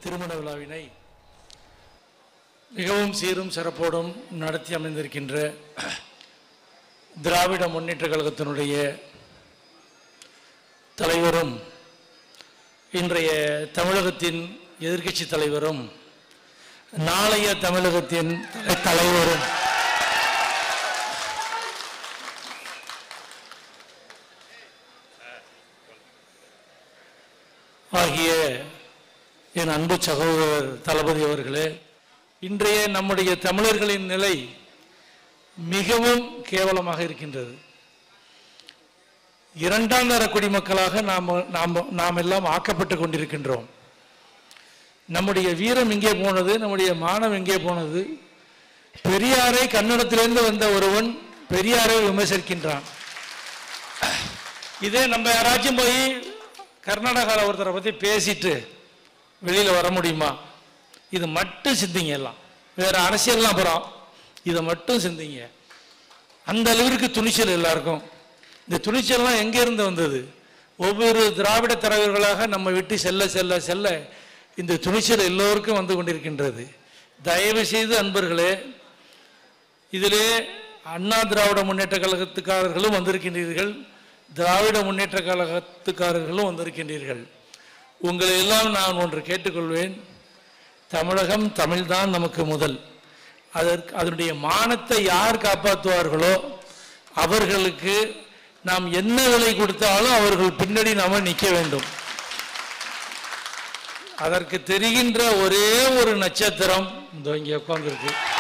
திருமண விழாவினை மிகவும் சீரும் சிறப்போடும் நடத்தி அமைந்திருக்கின்ற திராவிட முன்னேற்ற கழகத்தினுடைய தலைவரும் இன்றைய தமிழகத்தின் எதிர்க்கட்சி தலைவரும் நாளைய தமிழகத்தின் தலை- தலைவரும் ஆகிய என் அன்பு சகோதரர் தளபதி அவர்களே இன்றைய நம்முடைய தமிழர்களின் நிலை மிகவும் கேவலமாக இருக்கின்றது இரண்டாம் தர குடிமக்களாக நாம் நாம் நாம் எல்லாம் ஆக்கப்பட்டு கொண்டிருக்கின்றோம் நம்முடைய வீரம் எங்கே போனது நம்முடைய மானம் எங்கே போனது பெரியாரை கன்னடத்திலிருந்து வந்த ஒருவன் பெரியாரை விமர்சிக்கின்றான் இதே நம்ம யாராச்சும் போய் கர்நாடகாவில் ஒருத்தரை பற்றி பேசிட்டு வெளியில் வர முடியுமா இது மட்டும் சிந்திங்க எல்லாம் வேற அரசியல்லாம் அப்புறம் இதை மட்டும் சிந்திங்க அந்த அளவிற்கு துணிச்சல் எல்லாருக்கும் இந்த துணிச்சல்லாம் எங்கேருந்து வந்தது ஒவ்வொரு திராவிட தலைவர்களாக நம்ம விட்டு செல்ல செல்ல செல்ல இந்த துணிச்சல் எல்லோருக்கும் வந்து கொண்டிருக்கின்றது தயவு செய்து அன்பர்களே இதிலே அண்ணா திராவிட முன்னேற்ற கழகத்துக்காரர்களும் வந்திருக்கின்றீர்கள் திராவிட முன்னேற்ற கழகத்துக்காரர்களும் வந்திருக்கின்றீர்கள் உங்களை எல்லாம் நான் ஒன்று கேட்டுக்கொள்வேன் தமிழகம் தமிழ்தான் நமக்கு முதல் அதற்கு அதனுடைய மானத்தை யார் காப்பாற்றுவார்களோ அவர்களுக்கு நாம் என்ன விலை கொடுத்தாலும் அவர்கள் பின்னாடி நாம நிற்க வேண்டும் அதற்கு தெரிகின்ற ஒரே ஒரு நட்சத்திரம் இதோ இங்கே உட்கார்ந்திருக்கு